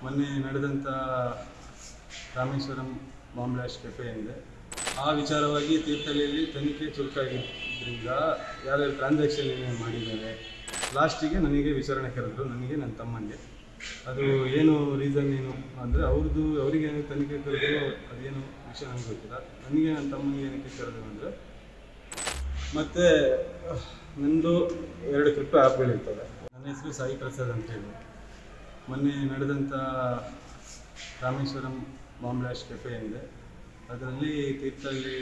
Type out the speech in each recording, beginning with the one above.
ಮೊನ್ನೆ ನಡೆದಂಥ Rameswaram bomb blast cafe ಏನಿದೆ ಆ ವಿಚಾರವಾಗಿ ತೀರ್ಥಹಳ್ಳಿಯಲ್ಲಿ ತನಿಖೆ ಚುರುಕಾಗಿದ್ದರಿಂದ ಯಾರ್ಯಾರು ಟ್ರಾನ್ಸಾಕ್ಷನ್ ಏನೇನು ಮಾಡಿದ್ದಾರೆ ಲಾಸ್ಟಿಗೆ ನನಗೆ ವಿಚಾರಣೆ ಕರೆದ್ರು ನನಗೆ ನನ್ನ ತಮ್ಮನಿಗೆ ಅದು ಏನು ರೀಸನ್ ಏನು ಅಂದರೆ ಅವ್ರದ್ದು ಅವರಿಗೆ ತನಿಖೆ ಕರೆದ್ರು ಅದೇನು ವಿಷಯ ನನಗೆ ಗೊತ್ತಿಲ್ಲ ನನಗೆ ನನ್ನ ತಮ್ಮನಿಗೆ ಏನಕ್ಕೆ ಕರೆದ್ರು ಅಂದರೆ ಮತ್ತು ನಂದು ಎರಡು ಕ್ರಿಪ್ಟೋ ಆ್ಯಪ್ಗಳಿರ್ತವೆ ನನ್ನ ಹೆಸರು ಸಾಯಿ ಪ್ರಸಾದ್ ಅಂತ ಹೇಳಿ ಮೊನ್ನೆ ನಡೆದಂಥ ರಾಮೇಶ್ವರಂ ಬಾಂಬ್ ಬ್ಲಾಸ್ಟ್ ಕೆಫೆ ಏನಿದೆ ಅದರಲ್ಲಿ ತೀರ್ಥಹಳ್ಳಿ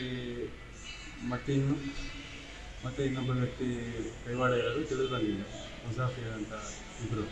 ಮತೀನು ಮತ್ತು ಇನ್ನೊಬ್ಬ ವ್ಯಕ್ತಿ ಕೈವಾಡ ಇರೋದು ತಿಳಿದು ಬಂದಿದೆ ಮುಸಾಫಿರ್ ಅಂತ ಇಬ್ಬರು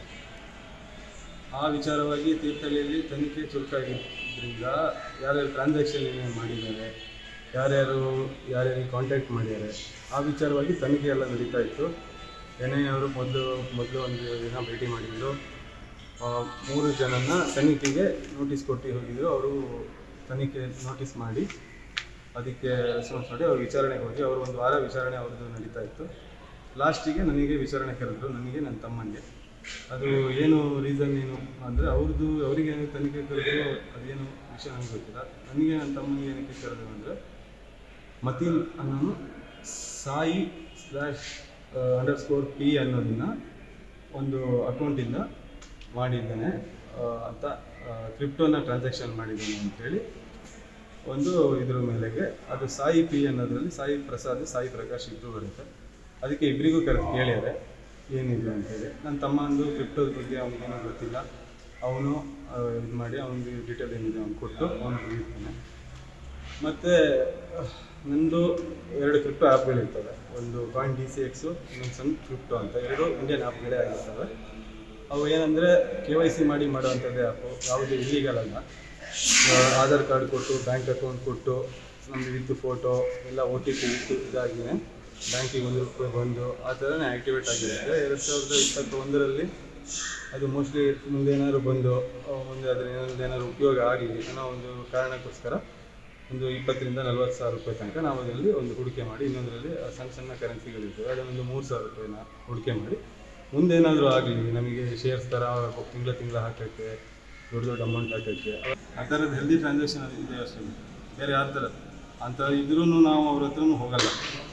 ಆ ವಿಚಾರವಾಗಿ ತೀರ್ಥಹಳ್ಳಿಯಲ್ಲಿ ತನಿಖೆ ಚುರುಕಾಗಿದ್ದರಿಂದ ಯಾರ್ಯಾರು ಟ್ರಾನ್ಸಾಕ್ಷನ್ ಏನೇನು ಮಾಡಿದ್ದಾರೆ ಯಾರ್ಯಾರು ಯಾರ್ಯಾರಿಗೆ ಕಾಂಟ್ಯಾಕ್ಟ್ ಮಾಡಿದ್ದಾರೆ ಆ ವಿಚಾರವಾಗಿ ತನಿಖೆ ಎಲ್ಲ ನಡೀತಾ ಇತ್ತು ಎನ್ ಐ ಅವರು ಮೊದಲು ಮೊದಲು ಒಂದು ದಿನ ಭೇಟಿ ಮಾಡಿದ್ರು ಆ, ಮೂರು ಜನನ ತನಿಖೆಗೆ ನೋಟಿಸ್ ಕೊಟ್ಟು ಹೋಗಿದ್ರು ಅವರು ತನಿಖೆ ನೋಟಿಸ್ ಮಾಡಿ ಅದಕ್ಕೆ ರೆಸ್ಪಾನ್ಸ್ ಮಾಡಿ ಅವ್ರು ವಿಚಾರಣೆಗೆ ಹೋಗಿ ಅವರು ಒಂದು ವಾರ ವಿಚಾರಣೆ ಅವ್ರದ್ದು ನಡೀತಾ ಇತ್ತು ಲಾಸ್ಟಿಗೆ ನನಗೆ ವಿಚಾರಣೆ ಕರೆದ್ರು ನನಗೆ ನನ್ನ ತಮ್ಮನಿಗೆ ಅದು ಏನು ರೀಸನ್ ಏನು ಅಂದರೆ ಅವ್ರದ್ದು ಅವರಿಗೆ ತನಿಖೆ ಕರೆದ್ರು ಅದೇನು ವಿಷಯ ನನಗೆ ಗೊತ್ತಿಲ್ಲ ನನಗೆ ನನ್ನ ತಮ್ಮನಿಗೆ ಏನಕ್ಕೆ ಕರೆದ್ರು ಅಂದರೆ ಮತೀನ್ ಅನ್ನೋನು Sai slash underscore P ಅನ್ನೋದನ್ನ ಒಂದು ಅಕೌಂಟಿಂದ ಮಾಡಿದ್ದಾನೆ ಆ, ಅಂತ ಕ್ರಿಪ್ಟೋನ ಟ್ರಾನ್ಸಾಕ್ಷನ್ ಮಾಡಿದ್ದಾನೆ ಅಂತೇಳಿ ಒಂದು ಇದ್ರ ಮೇಲೆಗೆ ಅದು ಸಾಯಿ ಪಿ ಅನ್ನೋದ್ರಲ್ಲಿ ಸಾಯಿ ಪ್ರಸಾದ್ ಸಾಯಿ ಪ್ರಕಾಶ್ ಇಬ್ಬರು ಬರುತ್ತೆ ಅದಕ್ಕೆ ಇಬ್ಬರಿಗೂ ಕರೆದು ಕೇಳಿದ್ದಾರೆ ಏನಿದೆ ಅಂತೇಳಿ ನನ್ನ ತಮ್ಮ ಅಂದು ಕ್ರಿಪ್ಟೋದ ಬಗ್ಗೆ ಅವನಿಗೇನೂ ಗೊತ್ತಿಲ್ಲ ಅವನು ಇದು ಮಾಡಿ ಅವನಿಗೆ ಡೀಟೇಲ್ ಏನಿದೆ ಅವ್ನು ಕೊಟ್ಟು ಅವನು ಇರ್ತಾನೆ ಮತ್ತು ನಂದು ಎರಡು ಕ್ರಿಪ್ಟೋ ಆ್ಯಪ್ಗಳಿರ್ತವೆ ಒಂದು ಕಾಯಿನ್ ಡಿ ಸಿ ಎಕ್ಸು ಇನ್ನೊಂದು ಸಣ್ಣ ಕ್ರಿಪ್ಟೋ ಅಂತ ಎರಡು ಇಂಡಿಯನ್ ಆ್ಯಪ್ಗಳೇ ಆಗಿರ್ತವೆ ಅವು ಏನಂದರೆ ಕೆ ವೈ ಸಿ ಮಾಡಿ ಮಾಡೋವಂಥದ್ದೇ ಆ್ಯಪು ಯಾವುದೇ ಇಲ್ಲಿಗಲ್ ಅಲ್ಲ ಆ, ಆಧಾರ್ ಕಾರ್ಡ್ ಕೊಟ್ಟು ಬ್ಯಾಂಕ್ ಅಕೌಂಟ್ ಕೊಟ್ಟು ನಮ್ಮದು ವಿತ್ ಫೋಟೋ ಎಲ್ಲ ಒ ಟಿ ಪಿ ಇತ್ತು ಇದಾಗಿದೆ ಬ್ಯಾಂಕಿಗೆ ಒಂದು ರೂಪಾಯಿ ಬಂದು ಆ ಥರನೇ ಆ್ಯಕ್ಟಿವೇಟ್ ಆಗಿರುತ್ತೆ ಎರಡು ಸಾವಿರದ ಇಪ್ಪತ್ತೊಂದರಲ್ಲಿ ಅದು ಮೋಸ್ಟ್ಲಿ ಮುಂದೆ ಏನಾದ್ರು ಬಂದು ಆ, ಮುಂದೆ ಅದರ ಏನಾದ್ರು ಏನಾದ್ರು ಉಪಯೋಗ ಆಗಲಿ ಅನ್ನೋ ಒಂದು ಕಾರಣಕ್ಕೋಸ್ಕರ ಒಂದು ಇಪ್ಪತ್ತರಿಂದ ನಲ್ವತ್ತು ಸಾವಿರ ರೂಪಾಯಿ ತನಕ ನಾವು ಅದರಲ್ಲಿ ಒಂದು ಹೂಡಿಕೆ ಮಾಡಿ ಇನ್ನೊಂದರಲ್ಲಿ ಸಣ್ಣ ಸಣ್ಣ ಕರೆನ್ಸಿಗಳಿರ್ತವೆ ಅದನ್ನೊಂದು ಮೂರು ಸಾವಿರ ರೂಪಾಯಿನ ಹೂಡಿಕೆ ಮಾಡಿ ಮುಂದೇನಾದರೂ ಆಗಲಿ ನಮಗೆ ಶೇರ್ಸ್ ಥರ ತಿಂಗಳ ತಿಂಗಳ ಹಾಕೋಕ್ಕೆ ದೊಡ್ಡ ದೊಡ್ಡ ಅಮೌಂಟ್ ಹಾಕೋಕ್ಕೆ ಆ ಥರದ್ದು ಹೆಲ್ದಿ ಟ್ರಾನ್ಸಾಕ್ಷನ್ ಇದೆ ಅಷ್ಟೇ ಬೇರೆ ಯಾವ ಥರ ಅಂಥ ಇದ್ರೂ ನಾವು ಅವ್ರ ಹತ್ರನೂ ಹೋಗಲ್ಲ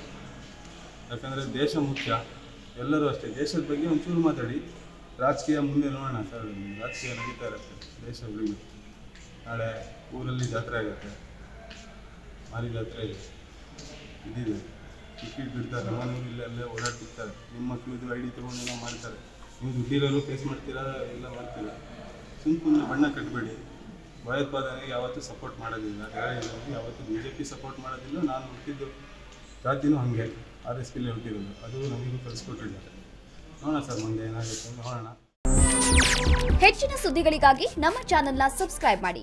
ಯಾಕಂದರೆ ದೇಶ ಮುಖ್ಯ ಎಲ್ಲರೂ ಅಷ್ಟೇ ದೇಶದ ಬಗ್ಗೆ ಒಂಚೂರು ಮಾತಾಡಿ ರಾಜಕೀಯ ಮುಂದೆ ನೋಡೋಣ ಸರ್ ರಾಜಕೀಯ ನಡೀತಾ ಇರುತ್ತೆ ದೇಶ ಉಳಿದು ನಾಳೆ ಊರಲ್ಲಿ ಜಾತ್ರೆ ಆಗುತ್ತೆ ಮಾರಿ ಜಾತ್ರೆ ಇದೆ ಇದಿದೆ ಟಿಕೆಟ್ ಬಿಡ್ತಾರೆ ನಮ್ಮೂರಲ್ಲಿ ಅಲ್ಲೇ ಓಡಾಡ್ತಿರ್ತಾರೆ ನಿಮ್ಮ ಮಕ್ಕಳದ್ದು ಐ ಡಿ ತೊಗೊಂಡೆಲ್ಲ ಮಾಡ್ತಾರೆ ನೀವು ದುಡ್ಡಿರೋರು ಫೇಸ್ ಮಾಡ್ತೀರಾ ಎಲ್ಲ ಮಾಡ್ತೀರಾ ಸುಮ್ಮ ಸುಮ್ಮನೆ ಬಣ್ಣ ಕಟ್ಟಬೇಡಿ ಭಯೋತ್ಪಾದನೆಗೆ ಯಾವತ್ತೂ ಸಪೋರ್ಟ್ ಮಾಡೋದಿಲ್ಲ ಟೆರರಿಸಮ್ಗೆ ಯಾವತ್ತೂ ಬಿ ಜೆ ಪಿ ಸಪೋರ್ಟ್ ಮಾಡೋದಿಲ್ಲ ನಾನು ಹುಟ್ಟಿದ್ದು ಜಾತಿನೂ ಹಾಗೆ ಆರ್ ಎಸ್ ಪಿಲೇ ಹುಟ್ಟಿರೋದು ಅದು ನಮಗೂ ಕಲಿಸ್ಕೊಟ್ಟಿದ್ದಾರೆ ನೋಡೋಣ ಸರ್ ಮುಂದೆ ಏನಾಗುತ್ತೆ ಅಂತ ನೋಡೋಣ ಹೆಚ್ಚಿನ ಸುದ್ದಿಗಳಿಗಾಗಿ ನಮ್ಮ ಚಾನೆಲ್ನ ಸಬ್ಸ್ಕ್ರೈಬ್ ಮಾಡಿ